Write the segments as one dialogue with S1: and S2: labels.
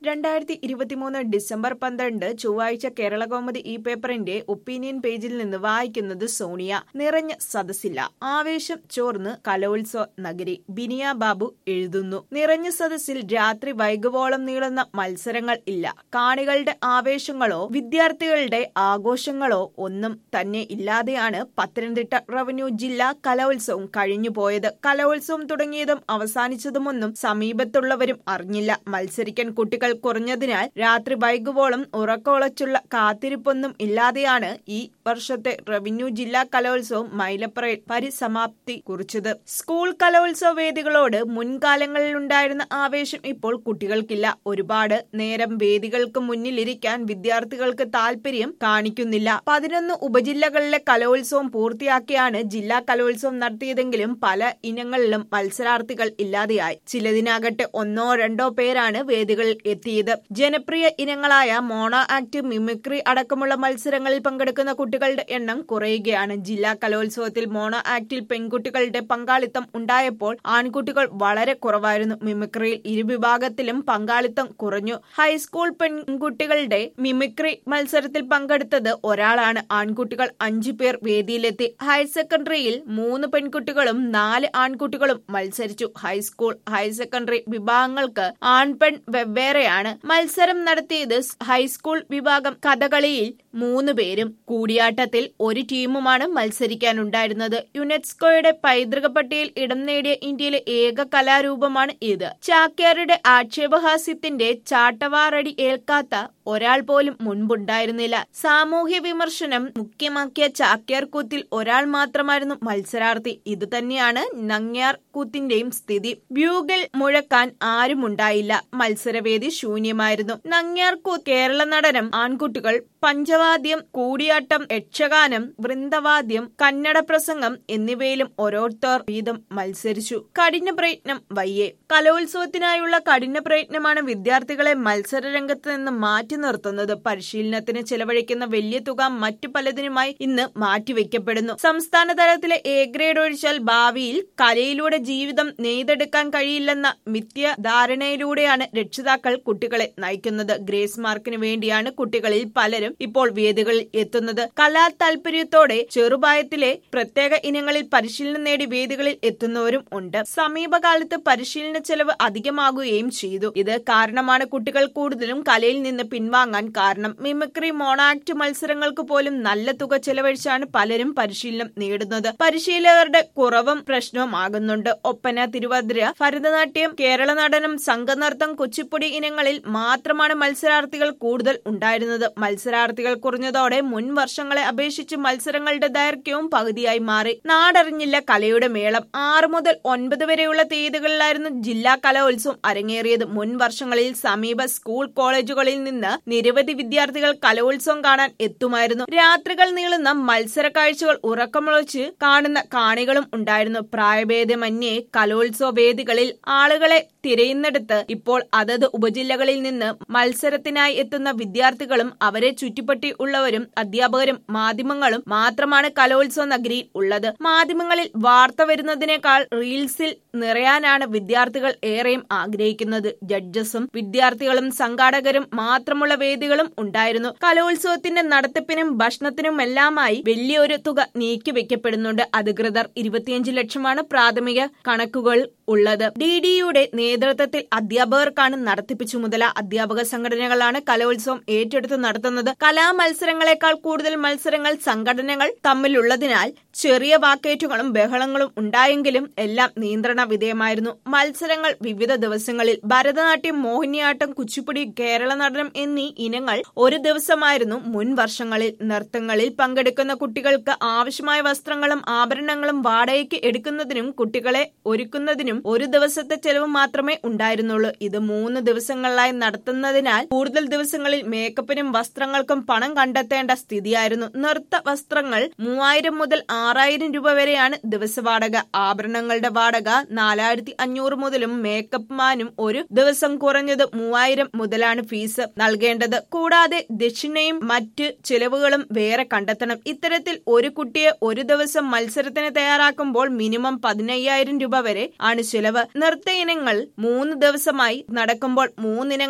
S1: രണ്ടായിരത്തി ഇരുപത്തിമൂന്ന് ഡിസംബർ പന്ത്രണ്ട് ചൊവ്വാഴ്ച കേരളകൗമുദി ഈ പേപ്പറിന്റെ ഒപ്പീനിയൻ പേജിൽ നിന്ന് വായിക്കുന്നത് സോണിയ നിറഞ്ഞ സദസ്സില്ല ആവേശം ചോർന്ന് കലോത്സവ നഗരി ബിനിയ ബാബു എഴുതുന്നു നിറഞ്ഞ സദസ്സിൽ രാത്രി വൈകുവോളം നീളുന്ന മത്സരങ്ങൾ ഇല്ല കാണികളുടെ ആവേശങ്ങളോ വിദ്യാർത്ഥികളുടെ ആഘോഷങ്ങളോ ഒന്നും തന്നെ ഇല്ലാതെയാണ് പത്തനംതിട്ട റവന്യൂ ജില്ലാ കലോത്സവം കഴിഞ്ഞുപോയത് കലോത്സവം തുടങ്ങിയതും അവസാനിച്ചതുമൊന്നും സമീപത്തുള്ളവരും അറിഞ്ഞില്ല മത്സരിക്കാൻ കുട്ടികൾ കുറഞ്ഞതിനാൽ രാത്രി വൈകുവോളം ഉറക്കമുളച്ചുള്ള കാത്തിരിപ്പൊന്നും ഇല്ലാതെയാണ് ഈ വർഷത്തെ റവന്യൂ ജില്ലാ കലോത്സവം മൈലപ്പറയിൽ പരിസമാപ്തി കുറിച്ചത് സ്കൂൾ കലോത്സവ വേദികളോട് മുൻകാലങ്ങളിലുണ്ടായിരുന്ന ആവേശം ഇപ്പോൾ കുട്ടികൾക്കില്ല ഒരുപാട് നേരം വേദികൾക്ക് മുന്നിലിരിക്കാൻ വിദ്യാർത്ഥികൾക്ക് താല്പര്യം കാണിക്കുന്നില്ല പതിനൊന്ന് ഉപജില്ലകളിലെ കലോത്സവം പൂർത്തിയാക്കിയാണ് ജില്ലാ കലോത്സവം നടത്തിയതെങ്കിലും പല ഇനങ്ങളിലും മത്സരാർത്ഥികൾ ഇല്ലാതെയായി ചിലതിനാകട്ടെ ഒന്നോ രണ്ടോ പേരാണ് വേദികളിൽ എത്തിയത് ജനപ്രിയ ഇനങ്ങളായ മോണോ ആക്ട് മിമിക്രി അടക്കമുള്ള മത്സരങ്ങളിൽ പങ്കെടുക്കുന്ന കുട്ടികളുടെ എണ്ണം കുറയുകയാണ് ജില്ലാ കലോത്സവത്തിൽ മോണോ ആക്ടിൽ പെൺകുട്ടികളുടെ പങ്കാളിത്തം ഉണ്ടായപ്പോൾ ആൺകുട്ടികൾ വളരെ കുറവായിരുന്നു മിമിക്രിയിൽ ഇരുവിഭാഗത്തിലും പങ്കാളിത്തം കുറഞ്ഞു ഹൈസ്കൂൾ പെൺകുട്ടികളുടെ മിമിക്രി മത്സരത്തിൽ പങ്കെടുത്തത് ഒരാളാണ് ആൺകുട്ടികൾ അഞ്ചു പേർ വേദിയിലെത്തി ഹയർ സെക്കൻഡറിയിൽ മൂന്ന് പെൺകുട്ടികളും നാല് ആൺകുട്ടികളും മത്സരിച്ചു ഹൈസ്കൂൾ ഹയർ സെക്കൻഡറി വിഭാഗങ്ങൾക്ക് ആൺപെൺ വെവ്വേറെയാണ് മത്സരം നടത്തിയത് ഹൈസ്കൂൾ വിഭാഗം കഥകളിയിൽ മൂന്ന് പേരും കൂടിയാട്ടത്തിൽ ഒരു ടീമുമാണ് മത്സരിക്കാനുണ്ടായിരുന്നത് യുനെസ്കോയുടെ പൈതൃക പട്ടികയിൽ ഇടം നേടിയ ഇന്ത്യയിലെ ഏക കലാരൂപമാണ് ഇത് ചാക്യാരുടെ ആക്ഷേപഹാസ്യത്തിന്റെ ചാട്ടവാറടി ഏൽക്കാത്ത ഒരാൾ പോലും മുൻപുണ്ടായിരുന്നില്ല സാമൂഹ്യ വിമർശനം മുഖ്യമാക്കിയ ചാക്യാർ കൂത്തിൽ ഒരാൾ മാത്രമായിരുന്നു മത്സരാർത്ഥി ഇത് തന്നെയാണ് നങ്ങ്യാർ കൂത്തിന്റെയും സ്ഥിതി ബ്യൂഗൽ മുഴക്കാൻ ആരുമുണ്ടായില്ല മത്സരവേദി ശൂന്യമായിരുന്നു നങ്ങ്യാർ കൂത്ത് കേരള നടനം ആൺകുട്ടികൾ പഞ്ചവാദ്യം കൂടിയാട്ടം യക്ഷഗാനം വൃന്ദവാദ്യം കന്നഡ പ്രസംഗം എന്നിവയിലും ഓരോരുത്തർ വീതം മത്സരിച്ചു കഠിന പ്രയത്നം വയ്യേ കലോത്സവത്തിനായുള്ള കഠിന പ്രയത്നമാണ് വിദ്യാർത്ഥികളെ മത്സരരംഗത്ത് നിന്ന് മാറ്റി നിർത്തുന്നത് പരിശീലനത്തിന് ചെലവഴിക്കുന്ന വലിയ തുക മറ്റു പലതിനുമായി ഇന്ന് മാറ്റിവെക്കപ്പെടുന്നു സംസ്ഥാന തലത്തിലെ എ ഗ്രേഡ് ഒഴിച്ചാൽ ഭാവിയിൽ കലയിലൂടെ ജീവിതം നെയ്തെടുക്കാൻ കഴിയില്ലെന്ന മിഥ്യ ധാരണയിലൂടെയാണ് രക്ഷിതാക്കൾ കുട്ടികളെ നയിക്കുന്നത് ഗ്രേസ് മാർക്കിന് വേണ്ടിയാണ് കുട്ടികളിൽ പലരും ഇപ്പോൾ വേദികളിൽ എത്തുന്നത് കലാ താല്പര്യത്തോടെ ചെറുപ്രായത്തിലെ പ്രത്യേക ഇനങ്ങളിൽ പരിശീലനം നേടി വേദികളിൽ എത്തുന്നവരും ഉണ്ട് സമീപകാലത്ത് പരിശീലന ചെലവ് അധികമാകുകയും ചെയ്തു ഇത് കാരണമാണ് കുട്ടികൾ കൂടുതലും കലയിൽ നിന്ന് പിൻവാങ്ങാൻ കാരണം മിമിക്രി മോണാക്ട് മത്സരങ്ങൾക്ക് പോലും നല്ല തുക ചെലവഴിച്ചാണ് പലരും പരിശീലനം നേടുന്നത് പരിശീലകരുടെ കുറവും പ്രശ്നവുമാകുന്നുണ്ട് ഒപ്പന തിരുവാതിര ഭരതനാട്യം കേരള നടനം സംഘനൃത്തം കുച്ചിപ്പുടി ഇനങ്ങളിൽ മാത്രമാണ് മത്സരാർത്ഥികൾ കൂടുതൽ ഉണ്ടായിരുന്നത് മത്സരാർത്ഥികൾ കുറഞ്ഞതോടെ മുൻ വർഷങ്ങളെ അപേക്ഷിച്ച് മത്സരങ്ങളുടെ ദൈർഘ്യവും പകുതിയായി മാറി നാടറിഞ്ഞില്ല കലയുടെ മേളം ആറ് മുതൽ ഒൻപത് വരെയുള്ള തീയതികളിലായിരുന്നു ജില്ലാ കലോത്സവം അരങ്ങേറിയത് മുൻ വർഷങ്ങളിൽ സമീപ സ്കൂൾ കോളേജുകളിൽ നിന്ന് നിരവധി വിദ്യാർത്ഥികൾ കലോത്സവം കാണാൻ എത്തുമായിരുന്നു രാത്രികൾ നീളുന്ന മത്സര കാഴ്ചകൾ ഉറക്കമുളച്ച് കാണുന്ന കാണികളും ഉണ്ടായിരുന്നു പ്രായഭേദമന്യേ കലോത്സവ വേദികളിൽ ആളുകളെ തിരയുന്നിടത്ത് ഇപ്പോൾ അതത് ഉപജില്ലകളിൽ നിന്ന് മത്സരത്തിനായി എത്തുന്ന വിദ്യാർത്ഥികളും അവരെ ചുറ്റിപ്പറ്റി ഉള്ളവരും അധ്യാപകരും മാധ്യമങ്ങളും മാത്രമാണ് കലോത്സവ നഗരിയിൽ ഉള്ളത് മാധ്യമങ്ങളിൽ വാർത്ത വരുന്നതിനേക്കാൾ റീൽസിൽ നിറയാനാണ് വിദ്യാർത്ഥികൾ ഏറെയും ആഗ്രഹിക്കുന്നത് ജഡ്ജസും വിദ്യാർത്ഥികളും സംഘാടകരും മാത്രമുള്ള വേദികളും ഉണ്ടായിരുന്നു കലോത്സവത്തിന്റെ നടത്തിപ്പിനും ഭക്ഷണത്തിനുമെല്ലാമായി വലിയൊരു തുക നീക്കിവെക്കപ്പെടുന്നുണ്ട് അധികൃതർ ഇരുപത്തിയഞ്ച് ലക്ഷമാണ് പ്രാഥമിക കണക്കുകൾ ഉള്ളത് ഡി ഡിയുടെ നേതൃത്വത്തിൽ അധ്യാപകർക്കാണ് നടത്തിപ്പ് ചുമതല അധ്യാപക സംഘടനകളാണ് കലോത്സവം ഏറ്റെടുത്ത് നടത്തുന്നത് കലാമത്സരങ്ങളെക്കാൾ കൂടുതൽ മത്സരങ്ങൾ സംഘടനകൾ തമ്മിലുള്ളതിനാൽ ചെറിയ വാക്കേറ്റുകളും ബഹളങ്ങളും ഉണ്ടായെങ്കിലും എല്ലാം നിയന്ത്രണ വിധേയമായിരുന്നു മത്സരങ്ങൾ വിവിധ ദിവസങ്ങളിൽ ഭരതനാട്യം മോഹിനിയാട്ടം കുച്ചിപ്പുടി കേരള നടനം എന്നീ ഇനങ്ങൾ ഒരു ദിവസമായിരുന്നു മുൻ വർഷങ്ങളിൽ നൃത്തങ്ങളിൽ പങ്കെടുക്കുന്ന കുട്ടികൾക്ക് ആവശ്യമായ വസ്ത്രങ്ങളും ആഭരണങ്ങളും വാടകയ്ക്ക് എടുക്കുന്നതിനും കുട്ടികളെ ഒരുക്കുന്നതിനും ഒരു ദിവസത്തെ ചെലവ് മാത്രമേ ഉണ്ടായിരുന്നുള്ളൂ ഇത് മൂന്ന് ദിവസങ്ങളിലായി നടത്തുന്നതിനാൽ കൂടുതൽ ദിവസങ്ങളിൽ മേക്കപ്പിനും വസ്ത്രങ്ങൾക്കും പണം കണ്ടെത്തേണ്ട സ്ഥിതിയായിരുന്നു നൃത്ത വസ്ത്രങ്ങൾ മൂവായിരം മുതൽ ആറായിരം രൂപ വരെയാണ് ദിവസവാടക ആഭരണങ്ങളുടെ വാടക നാലായിരത്തി അഞ്ഞൂറ് മുതലും മേക്കപ്പ് മാനും ഒരു ദിവസം കുറഞ്ഞത് മൂവായിരം മുതലാണ് ഫീസ് നൽകേണ്ടത് കൂടാതെ ദക്ഷിണയും മറ്റ് ചെലവുകളും വേറെ കണ്ടെത്തണം ഇത്തരത്തിൽ ഒരു കുട്ടിയെ ഒരു ദിവസം മത്സരത്തിന് തയ്യാറാക്കുമ്പോൾ മിനിമം പതിനയ്യായിരം രൂപ വരെ ആണ് ചെലവ് നൃത്ത ഇനങ്ങൾ മൂന്ന് ദിവസമായി നടക്കുമ്പോൾ മൂന്നിനങ്ങളിൽ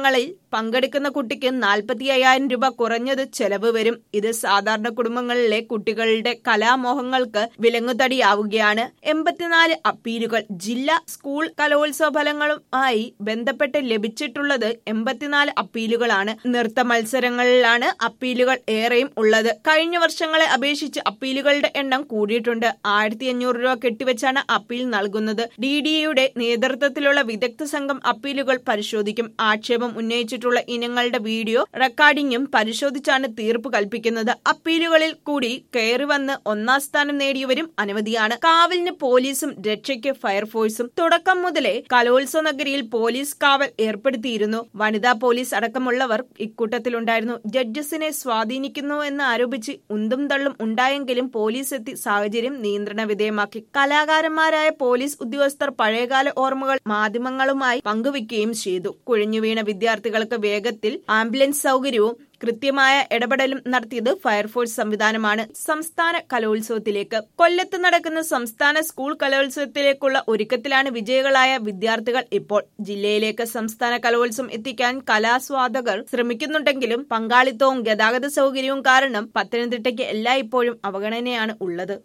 S1: പങ്കെടുക്കുന്ന കുട്ടിക്ക് നാൽപ്പത്തി അയ്യായിരം രൂപ കുറഞ്ഞത് ചെലവ് വരും ഇത് സാധാരണ കുടുംബങ്ങളിലെ കുട്ടികളുടെ കലാമോഹങ്ങൾക്ക് വിലങ്ങുതടിയാവുകയാണ് എൺപത്തിനാല് അപ്പീലുകൾ ജില്ലാ സ്കൂൾ കലോത്സവ ഫലങ്ങളുമായി ബന്ധപ്പെട്ട് ലഭിച്ചിട്ടുള്ളത് എൺപത്തിനാല് അപ്പീലുകളാണ് നൃത്ത മത്സരങ്ങളിലാണ് അപ്പീലുകൾ ഏറെയും ഉള്ളത് കഴിഞ്ഞ വർഷങ്ങളെ അപേക്ഷിച്ച് അപ്പീലുകളുടെ എണ്ണം കൂടിയിട്ടുണ്ട് ആയിരത്തി അഞ്ഞൂറ് രൂപ കെട്ടിവെച്ചാണ് അപ്പീൽ നൽകുന്നത് ഡി ഡിയുടെ നേതൃത്വത്തിലുള്ള വിദഗ്ധ സംഘം അപ്പീലുകൾ പരിശോധിക്കും ആക്ഷേപം ഉന്നയിച്ചിട്ടുള്ള ഇനങ്ങളുടെ വീഡിയോ റെക്കോർഡിംഗും പരിശോധിച്ചാണ് തീർപ്പ് കൽപ്പിക്കുന്നത് അപ്പീലുകളിൽ കൂടി കയറി വന്ന് ഒന്നാം സ്ഥാനം നേടിയവരും അനവധിയാണ് കാവലിന് പോലീസും രക്ഷയ്ക്ക് ഫയർഫോഴ്സും തുടക്കം മുതലേ കലോത്സവ നഗരിയിൽ പോലീസ് കാവൽ ഏർപ്പെടുത്തിയിരുന്നു വനിതാ പോലീസ് അടക്കമുള്ളവർ ഇക്കൂട്ടത്തിലുണ്ടായിരുന്നു ജഡ്ജസിനെ സ്വാധീനിക്കുന്നു എന്ന് ആരോപിച്ച് ഉന്തും തള്ളും ഉണ്ടായെങ്കിലും പോലീസ് എത്തി സാഹചര്യം നിയന്ത്രണ വിധേയമാക്കി കലാകാരന്മാരായ പോലീസ് ഉദ്യോഗസ്ഥർ പഴയകാല ഓർമ്മകൾ മാധ്യമങ്ങളുമായി പങ്കുവയ്ക്കുകയും ചെയ്തു കുഴഞ്ഞുവീണ വിദ്യാർത്ഥികൾക്ക് വേഗത്തിൽ ആംബുലൻസ് സൗകര്യവും കൃത്യമായ ഇടപെടലും നടത്തിയത് ഫയർഫോഴ്സ് സംവിധാനമാണ് സംസ്ഥാന കലോത്സവത്തിലേക്ക് കൊല്ലത്ത് നടക്കുന്ന സംസ്ഥാന സ്കൂൾ കലോത്സവത്തിലേക്കുള്ള ഒരുക്കത്തിലാണ് വിജയികളായ വിദ്യാർത്ഥികൾ ഇപ്പോൾ ജില്ലയിലേക്ക് സംസ്ഥാന കലോത്സവം എത്തിക്കാൻ കലാസ്വാദകർ ശ്രമിക്കുന്നുണ്ടെങ്കിലും പങ്കാളിത്തവും ഗതാഗത സൗകര്യവും കാരണം പത്തനംതിട്ടയ്ക്ക് എല്ലായ്പ്പോഴും അവഗണനയാണ് ഉള്ളത്